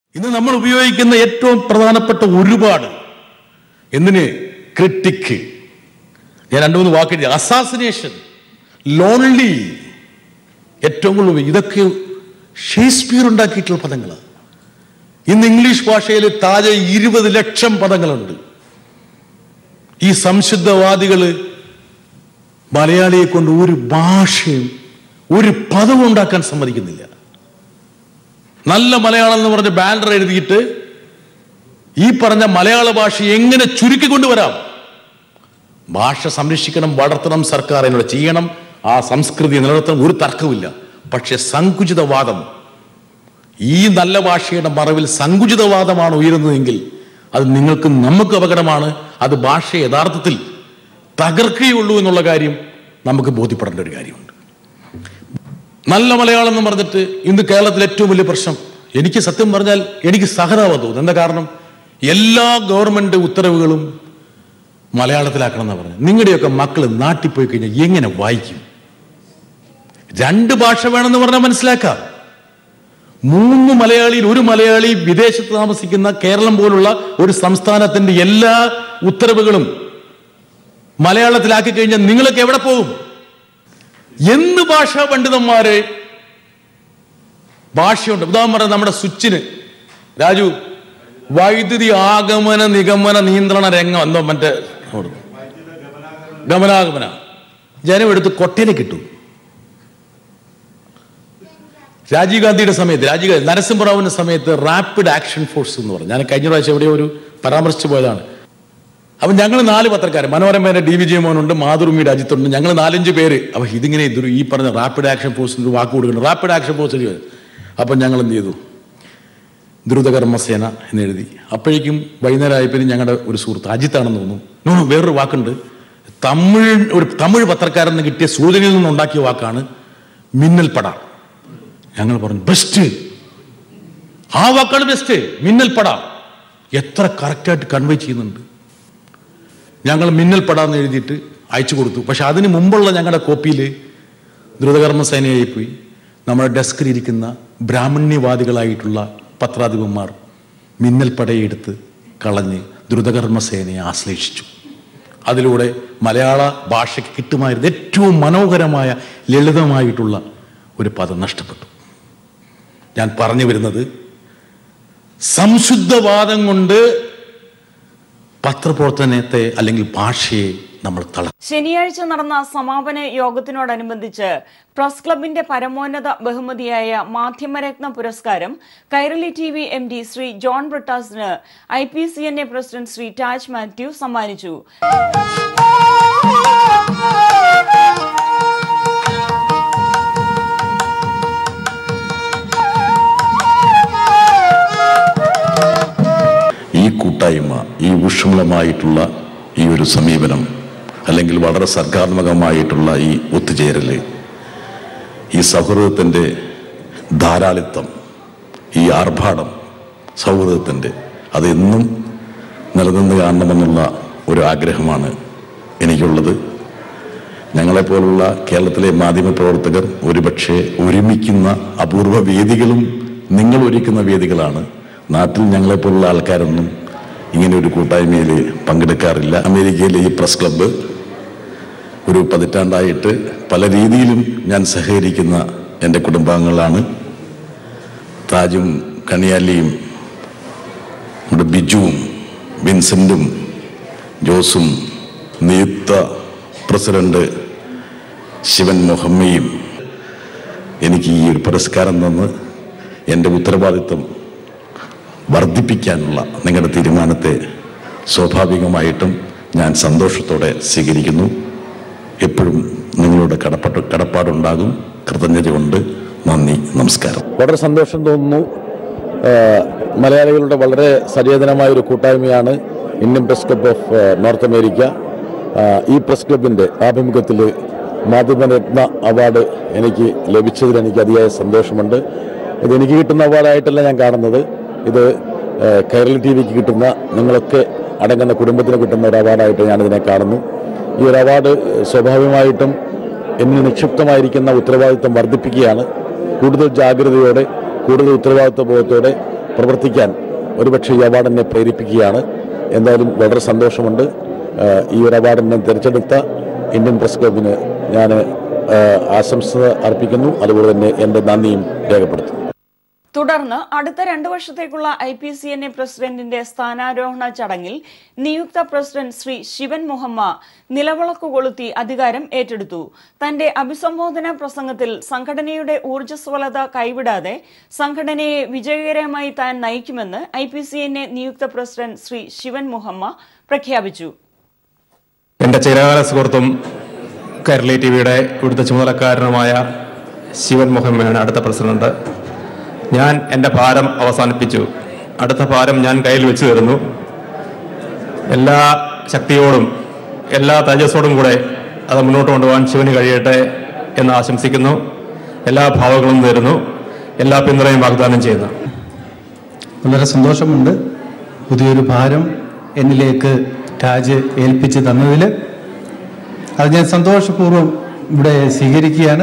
ഇന്ന് നമ്മൾ ഉപയോഗിക്കുന്ന ഏറ്റവും പ്രധാനപ്പെട്ട ഒരുപാട് എന്തിന് ക്രിട്ടിക്ക് ഞാൻ രണ്ടു മൂന്ന് വാക്ക് അസാസിനേഷൻ ലോൺലി ഏറ്റവും കൂടുതൽ ഉപയോഗി- ഇതൊക്കെ ഷേക്സ്പിയർ ഉണ്ടാക്കിയിട്ടുള്ള പദങ്ങളാണ് ഇന്ന് ഇംഗ്ലീഷ് ഭാഷയിൽ താഴെ ഇരുപത് ലക്ഷം പദങ്ങളുണ്ട് ഈ സംശുദ്ധവാദികള് മലയാളിയെ കൊണ്ട് ഒരു ഭാഷയും ഒരു പദവും ഉണ്ടാക്കാൻ സമ്മതിക്കുന്നില്ല നല്ല മലയാളം എന്ന് പറഞ്ഞ ബാനർ എഴുതിയിട്ട് ഈ പറഞ്ഞ മലയാള ഭാഷ എങ്ങനെ ചുരുക്കിക്കൊണ്ടുവരാം ഭാഷ സംരക്ഷിക്കണം വളർത്തണം സർക്കാർ എന്നോട് ചെയ്യണം ആ സംസ്കൃതി നിലനിർത്തണം ഒരു തർക്കവുമില്ല പക്ഷെ സങ്കുചിതവാദം ഈ നല്ല ഭാഷയുടെ മറവിൽ സങ്കുചിതവാദമാണ് ഉയരുന്നതെങ്കിൽ അത് നിങ്ങൾക്ക് നമുക്ക് അപകടമാണ് അത് ഭാഷ യഥാർത്ഥത്തിൽ തകർക്കുകയുള്ളൂ എന്നുള്ള കാര്യം നമുക്ക് ബോധ്യപ്പെടേണ്ട ഒരു കാര്യമുണ്ട് നല്ല മലയാളം എന്ന് പറഞ്ഞിട്ട് ഇന്ന് കേരളത്തിലെ ഏറ്റവും വലിയ പ്രശ്നം എനിക്ക് സത്യം പറഞ്ഞാൽ എനിക്ക് സഹതാപം തോന്നുന്നു എന്താ കാരണം എല്ലാ ഗവൺമെന്റ് ഉത്തരവുകളും മലയാളത്തിലാക്കണം എന്ന് പറഞ്ഞു നിങ്ങളുടെയൊക്കെ മക്കൾ നാട്ടിൽ പോയി കഴിഞ്ഞാൽ എങ്ങനെ വായിക്കും രണ്ട് ഭാഷ വേണമെന്ന് പറഞ്ഞാൽ മനസ്സിലാക്കാം മൂന്ന് മലയാളിയിൽ ഒരു മലയാളി വിദേശത്ത് താമസിക്കുന്ന കേരളം പോലുള്ള ഒരു സംസ്ഥാനത്തിന്റെ എല്ലാ ഉത്തരവുകളും മലയാളത്തിലാക്കി കഴിഞ്ഞാൽ നിങ്ങളൊക്കെ എവിടെ പോകും എന്ത് ഭാഷാ പണ്ഡിതന്മാര് ഭാഷയുണ്ട് ഉദാഹരണം നമ്മുടെ സ്വിച്ചിന് രാജു വൈദ്യുതി ആഗമന നിഗമന നിയന്ത്രണ രംഗം എന്തോ മറ്റേ അവിടെ. ഗമനാഗമന ജനം എടുത്ത് കൊട്ടയിലേക്ക് ഇട്ടു രാജീവ് ഗാന്ധിയുടെ സമയത്ത് രാജീവ് ഗാന്ധി നരസിംഹറാവുവിന്റെ സമയത്ത് റാപ്പിഡ് ആക്ഷൻ ഫോഴ്സ് എന്ന് പറഞ്ഞു ഞാൻ കഴിഞ്ഞ പ്രാവശ്യം എവിടെയോ ഒരു പരാമർശിച്ചു പോയതാണ് അപ്പൊ ഞങ്ങൾ നാല് പത്രക്കാർ മനോരമയുടെ ഡി വിജയമോനുണ്ട് മാതൃഭൂമി രാജ്യത്തുണ്ട് ഞങ്ങൾ നാലഞ്ച് പേര് അപ്പൊ ഇതിങ്ങനെ ഇതൊരു ഈ പറഞ്ഞ റാപ്പിഡ് ആക്ഷൻ ഫോഴ്സിന് ഒരു വാക്ക് കൊടുക്കണം റാപ്പിഡ് ആക്ഷൻ ഫോഴ്സ് അപ്പൊ ഞങ്ങൾ എന്ത് ചെയ്തു ദ്രുതകർമ്മസേന എന്ന് എഴുതി അപ്പോഴേക്കും വൈകുന്നേരം ആയപ്പോൾ ഞങ്ങളുടെ ഒരു സുഹൃത്ത് അജിത്താണെന്ന് തോന്നുന്നു നോ നോ, വേറൊരു വാക്കുണ്ട് തമിഴ് ഒരു തമിഴ് പത്രക്കാരൻ നിന്ന് കിട്ടിയ സൂചനയിൽ നിന്ന് ഉണ്ടാക്കിയ വാക്കാണ് മിന്നൽ പട ഞങ്ങൾ പറഞ്ഞു ബെസ്റ്റ് ആ വാക്കാണ് ബെസ്റ്റ് മിന്നൽ പട എത്ര കറക്റ്റായിട്ട് കൺവേ ചെയ്യുന്നുണ്ട് ഞങ്ങൾ മിന്നൽ പടാന്ന് എഴുതിയിട്ട് അയച്ചു കൊടുത്തു പക്ഷെ അതിന് മുമ്പുള്ള ഞങ്ങളുടെ കോപ്പിയിൽ ദ്രുതകർമ്മസേനയായി പോയി നമ്മുടെ ഡെസ്കിൽ ഇരിക്കുന്ന ബ്രാഹ്മണ്യവാദികളായിട്ടുള്ള പത്രാധിപന്മാർ മിന്നൽ പടയെടുത്ത് കളഞ്ഞ് ദ്രുതകർമ്മസേനയെ ആശ്ലേഷിച്ചു അതിലൂടെ മലയാള ഭാഷയ്ക്ക് കിട്ടുമായിരുന്ന ഏറ്റവും മനോഹരമായ ലളിതമായിട്ടുള്ള ഒരു പദം നഷ്ടപ്പെട്ടു ഞാൻ പറഞ്ഞു വരുന്നത് സംശുദ്ധവാദം കൊണ്ട് പത്രപ്രവർത്തനത്തെ അല്ലെങ്കിൽ ഭാഷയെ നമ്മൾ തള ശനിയാഴ്ച നടന്ന സമാപന യോഗത്തിനോടനുബന്ധിച്ച് പ്രസ് ക്ലബിന്റെ പരമോന്നത ബഹുമതിയായ മാധ്യമരത്ന പുരസ്കാരം Kairali TV V M D Shri ജോൺ ബ്രിട്ടാസിന് I P C N A president Shri Taj Mathew സമ്മാനിച്ചു ഈ കൂട്ടായ്മ ഈ ഊഷ്മളമായിട്ടുള്ള ഈ ഒരു സമീപനം അല്ലെങ്കിൽ വളരെ സർഗാത്മകമായിട്ടുള്ള ഈ ഒത്തുചേരല് ഈ സൗഹൃദത്തിൻ്റെ ധാരാളിത്തം ഈ ആർഭാടം സൗഹൃദത്തിൻ്റെ അതെന്നും നിലനിന്ന് കാണണമെന്നുള്ള ഒരു ആഗ്രഹമാണ് എനിക്കുള്ളത് ഞങ്ങളെപ്പോലുള്ള കേരളത്തിലെ മാധ്യമപ്രവർത്തകർ ഒരുപക്ഷെ ഒരുമിക്കുന്ന അപൂർവ വേദികളും നിങ്ങൾ ഒരുക്കുന്ന വേദികളാണ് നാട്ടിൽ ഞങ്ങളെപ്പോലുള്ള ആൾക്കാരൊന്നും ഇങ്ങനെ ഒരു കൂട്ടായ്മയിൽ പങ്കെടുക്കാറില്ല അമേരിക്കയിലെ ഈ പ്രസ് ക്ലബ്ബ് ഒരു പതിറ്റാണ്ടായിട്ട് പല രീതിയിലും ഞാൻ സഹകരിക്കുന്ന എൻ്റെ കുടുംബാംഗങ്ങളാണ് താജും കണിയാലിയും നമ്മുടെ ബിജുവും വിൻസെന്റും ജോസും നിയുക്ത പ്രസിഡന്റ് ശിവൻ മൊഹമ്മയും എനിക്ക് ഈ ഒരു പുരസ്കാരം തന്ന് എൻ്റെ ഉത്തരവാദിത്വം വർദ്ധിപ്പിക്കാനുള്ള നിങ്ങളുടെ തീരുമാനത്തെ സ്വാഭാവികമായിട്ടും ഞാൻ സന്തോഷത്തോടെ സ്വീകരിക്കുന്നു എപ്പോഴും നിങ്ങളുടെ കടപ്പാട് കടപ്പാടുണ്ടാകും കൃതജ്ഞതയുണ്ട് നന്ദി നമസ്കാരം വളരെ സന്തോഷം തോന്നുന്നു ഏഹ് മലയാളികളുടെ വളരെ സചേതനമായ ഒരു കൂട്ടായ്മയാണ് Indian press club of uh North America ah ഈ പ്രസ് ക്ലബിൻ്റെ ആഭിമുഖ്യത്തിൽ മാധ്യമരത്ന അവാർഡ് എനിക്ക് ലഭിച്ചതിൽ എനിക്ക് അതിയായ സന്തോഷമുണ്ട് ഇത് എനിക്ക് കിട്ടുന്ന അവാർഡായിട്ടല്ല ഞാൻ കാണുന്നത് ഇത് ഏഹ് കൈരളി ടി വിക്ക് കിട്ടുന്ന നിങ്ങളൊക്കെ അടങ്ങുന്ന കുടുംബത്തിന് കിട്ടുന്ന ഒരു അവാർഡായിട്ട് ഞാനിതിനെ കാണുന്നു ഈ ഒരു അവാർഡ് സ്വാഭാവികമായിട്ടും എന്നിൽ നിക്ഷിപ്തമായിരിക്കുന്ന ഉത്തരവാദിത്വം വർദ്ധിപ്പിക്കുകയാണ് കൂടുതൽ ജാഗ്രതയോടെ കൂടുതൽ ഉത്തരവാദിത്വ ബോധത്തോടെ പ്രവർത്തിക്കാൻ ഒരുപക്ഷെ ഈ അവാർഡ് എന്നെ പ്രേരിപ്പിക്കുകയാണ് എന്തായാലും വളരെ സന്തോഷമുണ്ട് ആ, ഈ ഒരു അവാർഡ് എന്നെ തിരഞ്ഞെടുത്ത ഇന്ത്യൻ പ്രസ് ക്ലബിന് ഞാൻ ആശംസ അർപ്പിക്കുന്നു അതുപോലെ തന്നെ എൻ്റെ നന്ദിയും രേഖപ്പെടുത്തുന്നു തുടർന്ന് അടുത്ത രണ്ടു വർഷത്തേക്കുള്ള I P C N A പ്രസിഡന്റിന്റെ സ്ഥാനാരോഹണ ചടങ്ങിൽ നിയുക്ത പ്രസിഡന്റ് ശ്രീ ശിവൻ മുഹമ്മ നിലവിളക്ക് കൊളുത്തി അധികാരം ഏറ്റെടുത്തു തന്റെ അഭിസംബോധന പ്രസംഗത്തിൽ സംഘടനയുടെ ഊർജ്ജസ്വലത കൈവിടാതെ സംഘടനയെ വിജയകരമായി താൻ നയിക്കുമെന്ന് I P C N A നിയുക്ത പ്രസിഡന്റ് ശ്രീ ശിവൻ മുഹമ്മ പ്രഖ്യാപിച്ചു എൻ്റെ ചിരകാല സുഹൃത്തും കേരളി ടി വിയുടെ ഇവിടുത്തെ ചുമതലക്കാരനുമായ ശിവൻ മുഹമ്മയാണ് അടുത്ത പ്രസിഡന്റ് ഞാൻ എൻ്റെ ഭാരം അവസാനിപ്പിച്ചു അടുത്ത ഭാരം ഞാൻ കയ്യിൽ വെച്ച് തരുന്നു എല്ലാ ശക്തിയോടും എല്ലാ തേജസ്സോടും കൂടെ അത് മുന്നോട്ട് കൊണ്ടുപോകാൻ ശിവന് കഴിയട്ടെ എന്ന് ആശംസിക്കുന്നു എല്ലാ ഭാവങ്ങളും നേരുന്നു എല്ലാ പിന്തുണയും വാഗ്ദാനം ചെയ്യുന്നു വളരെ സന്തോഷമുണ്ട് പുതിയൊരു ഭാരം എന്നിലേക്ക് രാജ് ഏൽപ്പിച്ച് തന്നതിൽ അത് ഞാൻ സന്തോഷപൂർവ്വം ഇവിടെ സ്വീകരിക്കുകയാണ്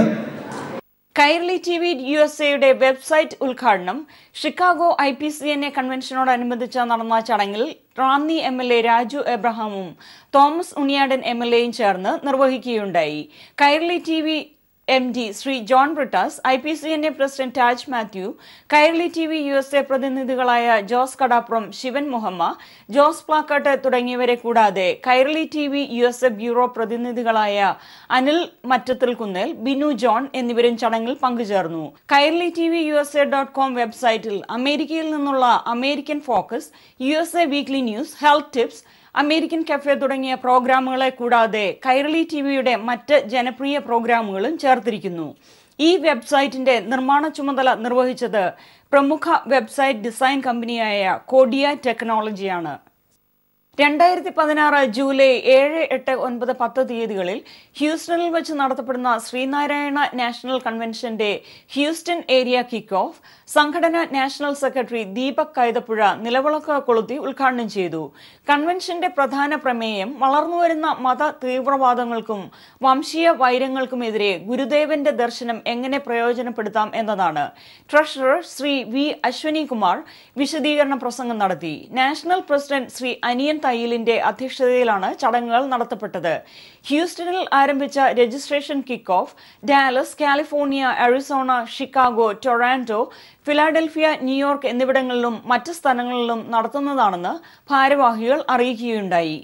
Kairali T V U S എയുടെ വെബ്സൈറ്റ് ഉദ്ഘാടനം Chicago I P C N A കൺവെൻഷനോടനുബന്ധിച്ച് നടന്ന ചടങ്ങിൽ Ranni M L A Raju എബ്രഹാമും തോമസ് ഉണിയാടൻ എം എൽ എയും ചേർന്ന് നിർവഹിക്കുകയുണ്ടായി Kairali T V M D Shri John Brittas I P C N A president Taj Mathew Kairali T V U S A പ്രതിനിധികളായ ജോസ് കടാപ്രം ശിവൻ മുഹമ്മ ജോസ് പ്ലാക്കാട്ട് തുടങ്ങിയവരെ കൂടാതെ Kairali T V U S A bureau പ്രതിനിധികളായ അനിൽ മറ്റത്തിൽ കുന്നേൽ ബിനു ജോൺ എന്നിവരും ചടങ്ങിൽ പങ്കുചേർന്നു Kairali T V U S A dot com വെബ്സൈറ്റിൽ അമേരിക്കയിൽ നിന്നുള്ള American focus U S A weekly news health tips American cafe തുടങ്ങിയ പ്രോഗ്രാമുകളെ കൂടാതെ കൈരളി ടി വിയുടെ മറ്റ് ജനപ്രിയ പ്രോഗ്രാമുകളും ചേർത്തിരിക്കുന്നു ഈ വെബ്സൈറ്റിന്റെ നിർമ്മാണ ചുമതല നിർവഹിച്ചത് പ്രമുഖ വെബ്സൈറ്റ് ഡിസൈൻ കമ്പനിയായ കോഡിയ ടെക്നോളജിയാണ് രണ്ടായിരത്തി പതിനാറ് ജൂലൈ ഏഴ് എട്ട് ഒൻപത് പത്ത് തീയതികളിൽ ഹ്യൂസ്റ്റണിൽ വെച്ച് നടത്തപ്പെടുന്ന ശ്രീനാരായണ നാഷണൽ കൺവെൻഷന്റെ ഹ്യൂസ്റ്റൺ ഏരിയ കിക്ക് ഓഫ് സംഘടന നാഷണൽ സെക്രട്ടറി ദീപക് കൈതപ്പുഴ നിലവിളക്ക് കൊളുത്തി ഉദ്ഘാടനം ചെയ്തു കൺവെൻഷന്റെ പ്രധാന പ്രമേയം വളർന്നുവരുന്ന മത തീവ്രവാദങ്ങൾക്കും വംശീയ വൈരങ്ങൾക്കുമെതിരെ ഗുരുദേവന്റെ ദർശനം എങ്ങനെ പ്രയോജനപ്പെടുത്താം എന്നതാണ് ട്രഷറർ ശ്രീ വി അശ്വനി കുമാർ വിശദീകരണ പ്രസംഗം നടത്തി നാഷണൽ പ്രസിഡന്റ് ശ്രീ അനിയൻ തയ്യലിന്റെ അധ്യക്ഷതയിലാണ് ചടങ്ങുകൾ നടത്തപ്പെട്ടത് ഹ്യൂസ്റ്റണിൽ ആരംഭിച്ച registration kick off Dallas California Arizona Chicago Toronto Philadelphia New York എന്നിവിടങ്ങളിലും മറ്റ് സ്ഥലങ്ങളിലും നടത്തുന്നതാണെന്ന് ഭാരവാഹികൾ അറിയിക്കുകയുണ്ടായി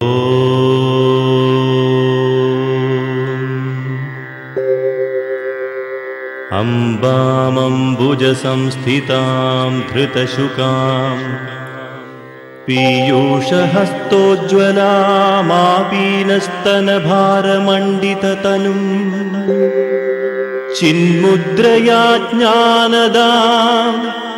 अम्बामम्बुजसंस्थितां धृतशुकाम् पीयूषहस्तोज्ज्वलामापीनस्तनभारमण्डिततनुम् चिन्मुद्रया ज्ञानदाम्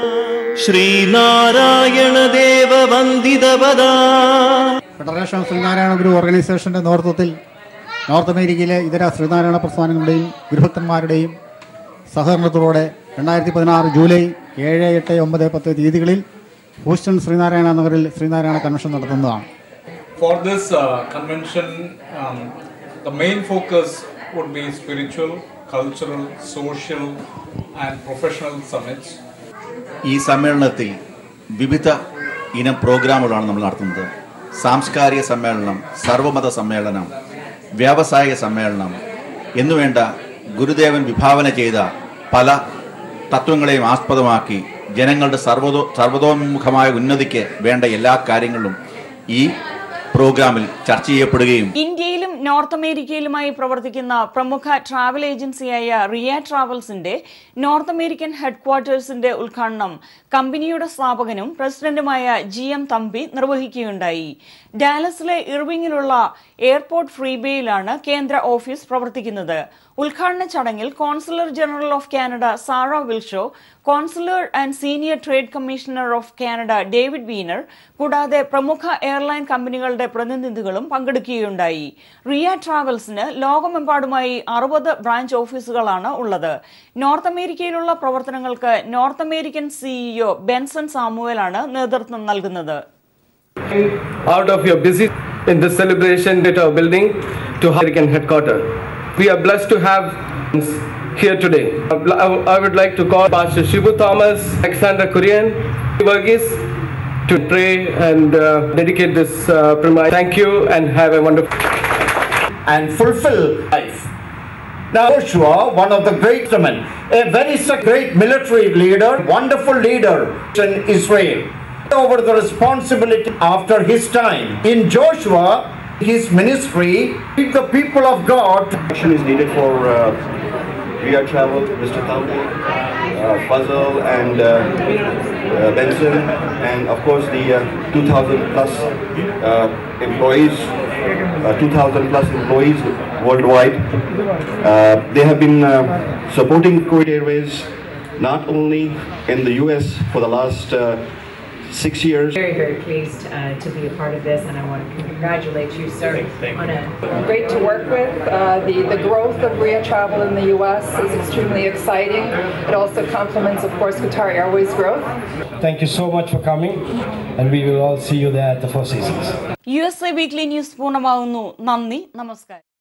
श्रीनारायणदेववन्दितपदा ഫെഡറേഷൻ ഓഫ് ശ്രീനാരായണ ഗുരു ഓർഗനൈസേഷന്റെ നേതൃത്വത്തിൽ നോർത്ത് അമേരിക്കയിലെ ഇതര ശ്രീനാരായണ പ്രസ്ഥാനങ്ങളുടെയും ഗുരുഭക്തന്മാരുടെയും സഹകരണത്തോടെ രണ്ടായിരത്തി പതിനാറ് ജൂലൈ ഏഴ് എട്ട് ഒമ്പത് പത്ത് തീയതികളിൽ ഹൂസ്റ്റൺ ശ്രീനാരായണ നഗറിൽ ശ്രീനാരായണ കൺവെൻഷൻ നടത്തുന്നതാണ് For this uh, convention, um, the main focus would be spiritual, cultural, social, and professional summits. ഈ സമ്മേളനത്തിൽ വിവിധ ഇനം പ്രോഗ്രാമുകളാണ് നമ്മൾ നടത്തുന്നത് സാംസ്കാരിക സമ്മേളനം സർവമത സമ്മേളനം വ്യാവസായിക സമ്മേളനം എന്നുവേണ്ട ഗുരുദേവൻ വിഭാവന ചെയ്ത പല തത്വങ്ങളെയും ആസ്പദമാക്കി ജനങ്ങളുടെ സർവതോ സർവതോന്മുഖമായ ഉന്നതിക്ക് വേണ്ട എല്ലാ കാര്യങ്ങളും ഈ പ്രോഗ്രാമിൽ ചർച്ച ചെയ്യപ്പെടുകയും ഇന്ത്യയിലും നോർത്ത് അമേരിക്കയിലുമായി പ്രവർത്തിക്കുന്ന പ്രമുഖ ട്രാവൽ ഏജൻസിയായ റിയ ട്രാവൽസിന്റെ നോർത്ത് അമേരിക്കൻ ഹെഡ്ക്വാർട്ടേഴ്സിന്റെ ഉദ്ഘാടനം കമ്പനിയുടെ സ്ഥാപകനും പ്രസിഡന്റുമായ ജി എം തമ്പി നിർവഹിക്കുകയുണ്ടായി ഡാലസിലെ ഇർവിങ്ങിലുള്ള എയർപോർട്ട് ഫ്രീബേയിലാണ് കേന്ദ്ര ഓഫീസ് പ്രവർത്തിക്കുന്നത് ഉദ്ഘാടന ചടങ്ങിൽ consular general of Canada Sarah Wilshaw consular and senior trade commissioner of Canada David Wiener കൂടാതെ പ്രമുഖ എയർലൈൻ കമ്പനികളുടെ പ്രതിനിധികളും പങ്കെടുക്കുകയുണ്ടായി റിയ ട്രാവൽസിന് ലോകമെമ്പാടുമായി അറുപത് ബ്രാഞ്ച് ഓഫീസുകളാണ് ഉള്ളത് നോർത്ത് അമേരിക്കയിലുള്ള പ്രവർത്തനങ്ങൾക്ക് നോർത്ത് അമേരിക്കൻ സിഇഒ ബെൻസൺ സാമുവലാണ് നേതൃത്വം നൽകുന്നത് out of your busy in this celebration at our building to American headquarters. We are blessed to have here today. I would like to call Pastor Shibu Thomas, Alexander Kurian, Varghese to pray and uh, dedicate this uh, premise. Thank you and have a wonderful and fulfill life. Now, Joshua, one of the great men, a very su- great military leader, wonderful leader in Israel, over the responsibility after his time. In Joshua, his ministry, the people of God. Action is needed for uh, via travel, Mr. Thalke, uh, Fuzzle, and uh, uh, Benson, and of course the uh, 2,000 plus uh, employees, uh, 2,000 plus employees worldwide. Uh, they have been uh, supporting Kuwait Airways not only in the US for the last uh, six years. Very, very pleased uh, to be a part of this, and I want to congratulate you, sir, on a Great to work with. Uh, the, the growth of RIA travel in the U.S. is extremely exciting. It also complements, of course, Qatar Airways growth. Thank you so much for coming, and we will all see you there at the Four Seasons. U S A weekly news പൂർണ്ണമാകുന്നു നന്ദി നമസ്കാരം